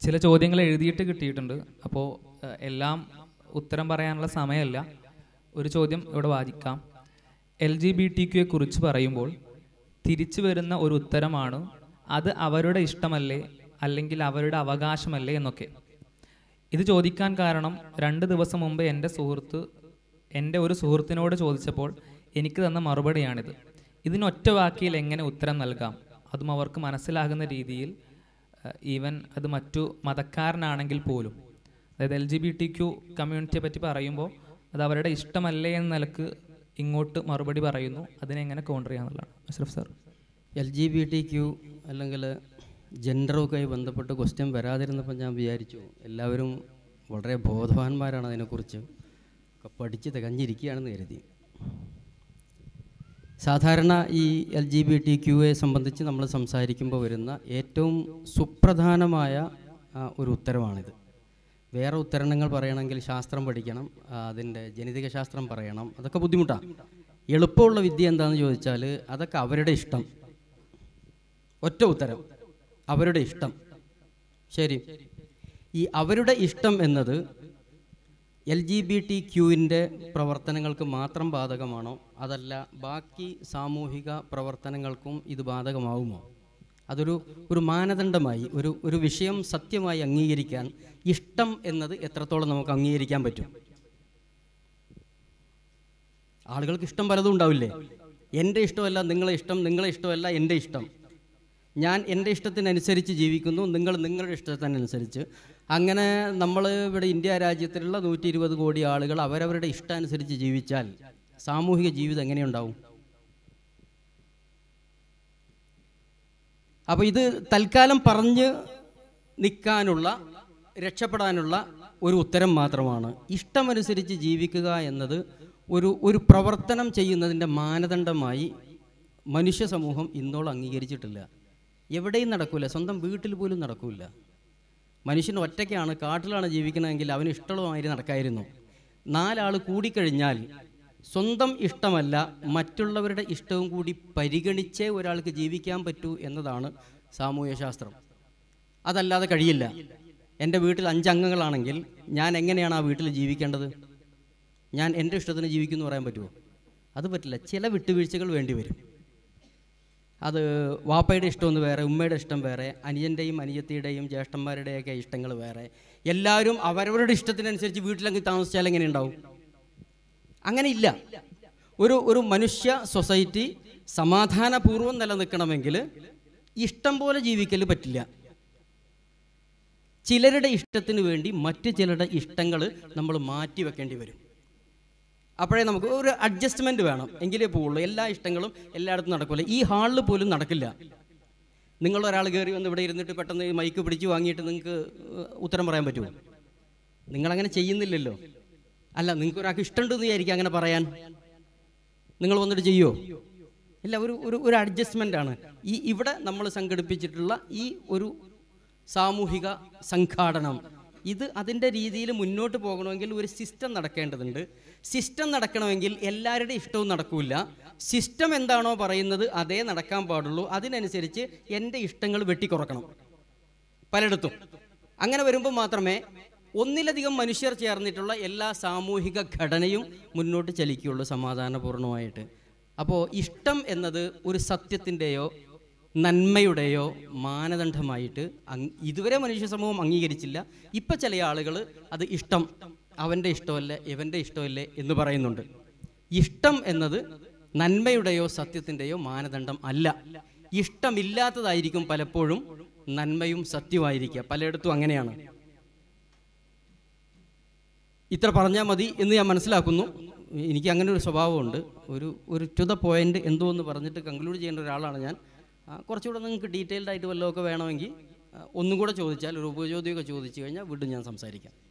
ചില ചോദ്യങ്ങൾ എഴുതിയിട്ട് കിട്ടിയിട്ടുണ്ട് അപ്പോൾ എല്ലാം ഉത്തരം പറയാനുള്ള സമയമല്ല ഒരു ചോദ്യം ഇവിടെ വാദിക്കാം എൽ ജി ബി ടി ക്യുയെ കുറിച്ച് പറയുമ്പോൾ തിരിച്ചു വരുന്ന ഒരു ഉത്തരമാണ് അത് അവരുടെ ഇഷ്ടമല്ലേ അല്ലെങ്കിൽ അവരുടെ അവകാശമല്ലേ എന്നൊക്കെ ഇത് ചോദിക്കാൻ കാരണം രണ്ട് ദിവസം മുമ്പ് എൻ്റെ സുഹൃത്ത് എൻ്റെ ഒരു സുഹൃത്തിനോട് ചോദിച്ചപ്പോൾ എനിക്ക് തന്ന മറുപടിയാണിത് ഇതിനൊറ്റ വാക്കിയിൽ എങ്ങനെ ഉത്തരം നൽകാം അതും അവർക്ക് മനസ്സിലാകുന്ന രീതിയിൽ ഈവൻ അത് മറ്റു മതക്കാരനാണെങ്കിൽ പോലും അതായത് L G B T Q കമ്മ്യൂണിറ്റിയെ പറ്റി പറയുമ്പോൾ അത് അവരുടെ ഇഷ്ടമല്ലേ എന്ന നിലക്ക് ഇങ്ങോട്ട് മറുപടി പറയുന്നു അതിനെ എങ്ങനെ കൗണ്ടർ ചെയ്യാന്നുള്ളതാണ് Ashraf sir L G B T Q അല്ലെങ്കിൽ ജെൻഡറുമൊക്കെയായി ബന്ധപ്പെട്ട് ക്വസ്റ്റ്യൻ വരാതിരുന്നപ്പോൾ ഞാൻ വിചാരിച്ചു എല്ലാവരും വളരെ ബോധവാന്മാരാണ് അതിനെക്കുറിച്ച് ഒക്കെ പഠിച്ച് തികഞ്ഞിരിക്കുകയാണെന്ന് കരുതി സാധാരണ ഈ എൽ ജി ബി ടി ക്യുയെ സംബന്ധിച്ച് നമ്മൾ സംസാരിക്കുമ്പോൾ വരുന്ന ഏറ്റവും സുപ്രധാനമായ ആ, ഒരു ഉത്തരവാണിത് വേറെ ഉത്തരണങ്ങൾ പറയണമെങ്കിൽ ശാസ്ത്രം പഠിക്കണം ആ, അതിൻ്റെ ജനിതക ശാസ്ത്രം പറയണം അതൊക്കെ ബുദ്ധിമുട്ടാണ് എളുപ്പമുള്ള വിദ്യ എന്താണെന്ന് ചോദിച്ചാൽ അതൊക്കെ അവരുടെ ഇഷ്ടം ഒറ്റ ഉത്തരം അവരുടെ ഇഷ്ടം ശരി ഈ അവരുടെ ഇഷ്ടം എന്നത് എൽ ജി ബി ടി ക്യൂവിൻ്റെ പ്രവർത്തനങ്ങൾക്ക് മാത്രം ബാധകമാണോ അതല്ല ബാക്കി സാമൂഹിക പ്രവർത്തനങ്ങൾക്കും ഇത് ബാധകമാവുമോ അതൊരു ഒരു മാനദണ്ഡമായി ഒരു ഒരു വിഷയം സത്യമായി അംഗീകരിക്കാൻ ഇഷ്ടം എന്നത് എത്രത്തോളം നമുക്ക് അംഗീകരിക്കാൻ പറ്റും ആളുകൾക്ക് ഇഷ്ടം പലതും ഉണ്ടാവില്ലേ എൻ്റെ ഇഷ്ടമല്ല നിങ്ങളെ ഇഷ്ടം നിങ്ങളെ ഇഷ്ടമല്ല എൻ്റെ ഇഷ്ടം ഞാൻ എൻ്റെ ഇഷ്ടത്തിനനുസരിച്ച് ജീവിക്കുന്നു നിങ്ങൾ നിങ്ങളുടെ ഇഷ്ടത്തിനനുസരിച്ച് അങ്ങനെ നമ്മൾ ഇവിടെ ഇന്ത്യ രാജ്യത്തിലുള്ള നൂറ്റി ഇരുപത് കോടി ആളുകൾ അവരവരുടെ ഇഷ്ടാനുസരിച്ച് ജീവിച്ചാൽ സാമൂഹിക ജീവിതം എങ്ങനെയുണ്ടാവും അപ്പോൾ ഇത് തൽക്കാലം പറഞ്ഞ് നിൽക്കാനുള്ള രക്ഷപ്പെടാനുള്ള ഒരു ഉത്തരം മാത്രമാണ് ഇഷ്ടമനുസരിച്ച് ജീവിക്കുക എന്നത് ഒരു ഒരു പ്രവർത്തനം ചെയ്യുന്നതിൻ്റെ മാനദണ്ഡമായി മനുഷ്യ സമൂഹം ഇന്നോളം അംഗീകരിച്ചിട്ടില്ല എവിടെയും നടക്കില്ല സ്വന്തം വീട്ടിൽ പോലും നടക്കില്ല മനുഷ്യൻ ഒറ്റയ്ക്കാണ് കാട്ടിലാണ് ജീവിക്കണമെങ്കിൽ അവന് ഇഷ്ടമുള്ളമാതിരി നടക്കായിരുന്നു നാലാൾ കൂടിക്കഴിഞ്ഞാൽ സ്വന്തം ഇഷ്ടമല്ല മറ്റുള്ളവരുടെ ഇഷ്ടവും കൂടി പരിഗണിച്ചേ ഒരാൾക്ക് ജീവിക്കാൻ പറ്റൂ എന്നതാണ് സാമൂഹ്യശാസ്ത്രം അതല്ലാതെ കഴിയില്ല എൻ്റെ വീട്ടിൽ അഞ്ചംഗങ്ങളാണെങ്കിൽ ഞാൻ എങ്ങനെയാണ് ആ വീട്ടിൽ ജീവിക്കേണ്ടത് ഞാൻ എൻ്റെ ഇഷ്ടത്തിന് ജീവിക്കുന്നു പറയാൻ പറ്റുമോ അത് പറ്റില്ല ചില വിട്ടുവീഴ്ചകൾ വേണ്ടി വരും അത് വാപ്പയുടെ ഇഷ്ടമൊന്ന് വേറെ ഉമ്മയുടെ ഇഷ്ടം വേറെ അനുജൻ്റെയും അനുജത്തിയുടെയും ജ്യേഷ്ഠന്മാരുടെയൊക്കെ ഇഷ്ടങ്ങൾ വേറെ എല്ലാവരും അവരവരുടെ ഇഷ്ടത്തിനനുസരിച്ച് വീട്ടിലങ്ങ് താമസിച്ചാൽ എങ്ങനെ ഉണ്ടാവും അങ്ങനെ ഇല്ല ഒരു ഒരു മനുഷ്യ സൊസൈറ്റി സമാധാനപൂർവ്വം നിലനിൽക്കണമെങ്കിൽ ഇഷ്ടം പോലെ ജീവിക്കൽ പറ്റില്ല ചിലരുടെ ഇഷ്ടത്തിന് വേണ്ടി മറ്റു ചിലരുടെ ഇഷ്ടങ്ങൾ നമ്മൾ മാറ്റി വെക്കേണ്ടി വരും അപ്പോഴേ നമുക്ക് ഒരു അഡ്ജസ്റ്റ്മെൻറ്റ് വേണം എങ്കിലേ പോവുള്ളൂ എല്ലാ ഇഷ്ടങ്ങളും എല്ലായിടത്തും നടക്കില്ല ഈ ഹാളിൽ പോലും നടക്കില്ല നിങ്ങൾ ഒരാൾ കയറി വന്ന് ഇവിടെ ഇരുന്നിട്ട് പെട്ടെന്ന് ഈ മൈക്ക് പിടിച്ച് വാങ്ങിയിട്ട് നിങ്ങൾക്ക് ഏഹ്, ഉത്തരം പറയാൻ പറ്റുമോ നിങ്ങളങ്ങനെ ചെയ്യുന്നില്ലല്ലോ അല്ല നിങ്ങൾക്ക് ഒരാൾക്ക് ഇഷ്ടമുണ്ടെന്ന് വിചാരിക്കും അങ്ങനെ പറയാൻ നിങ്ങൾ വന്നിട്ട് ചെയ്യോ ഇല്ല ഒരു ഒരു ഒരു അഡ്ജസ്റ്റ്മെൻ്റ് ആണ് ഈ ഇവിടെ നമ്മൾ സംഘടിപ്പിച്ചിട്ടുള്ള ഈ ഒരു സാമൂഹിക സംഘാടനം ഇത് അതിൻ്റെ രീതിയിൽ മുന്നോട്ട് പോകണമെങ്കിൽ ഒരു സിസ്റ്റം നടക്കേണ്ടതുണ്ട് സിസ്റ്റം നടക്കണമെങ്കിൽ എല്ലാവരുടെ ഇഷ്ടവും നടക്കില്ല സിസ്റ്റം എന്താണോ പറയുന്നത് അതേ നടക്കാൻ പാടുള്ളൂ അതിനനുസരിച്ച് എൻ്റെ ഇഷ്ടങ്ങൾ വെട്ടിക്കുറക്കണം പലയിടത്തും അങ്ങനെ വരുമ്പോൾ മാത്രമേ ഒന്നിലധികം മനുഷ്യർ ചേർന്നിട്ടുള്ള എല്ലാ സാമൂഹിക ഘടനയും മുന്നോട്ട് ചലിക്കുകയുള്ളൂ സമാധാനപൂർണ്ണമായിട്ട് അപ്പോൾ ഇഷ്ടം എന്നത് ഒരു സത്യത്തിൻ്റെയോ നന്മയുടെയോ മാനദണ്ഡമായിട്ട് അങ് ഇതുവരെ മനുഷ്യ സമൂഹം അംഗീകരിച്ചില്ല ഇപ്പം ചില ആളുകൾ അത് ഇഷ്ടം അവൻ്റെ ഇഷ്ടമല്ലേ ഇവൻ്റെ ഇഷ്ടമല്ലേ എന്ന് പറയുന്നുണ്ട് ഇഷ്ടം എന്നത് നന്മയുടെയോ സത്യത്തിൻ്റെയോ മാനദണ്ഡം അല്ല ഇഷ്ടമില്ലാത്തതായിരിക്കും പലപ്പോഴും നന്മയും സത്യമായിരിക്കുക പലയിടത്തും അങ്ങനെയാണ് ഇത്ര പറഞ്ഞാൽ മതി എന്ന് ഞാൻ മനസ്സിലാക്കുന്നു എനിക്ക് അങ്ങനെ ഒരു സ്വഭാവമുണ്ട് ഒരു ഒരു ടു ദ പോയിന്റ് എന്തോ എന്ന് പറഞ്ഞിട്ട് കൺക്ലൂഡ് ചെയ്യേണ്ട ഒരാളാണ് ഞാൻ ആ, കുറച്ചുകൂടെ നിങ്ങൾക്ക് ഡീറ്റെയിൽഡ് ആയിട്ട് വല്ലതൊക്കെ വേണമെങ്കിൽ ആ, ഒന്നും കൂടെ ചോദിച്ചാൽ ഒരു ഉപചോദ്യമൊക്കെ ചോദിച്ചു കഴിഞ്ഞാൽ വീണ്ടും ഞാൻ സംസാരിക്കാം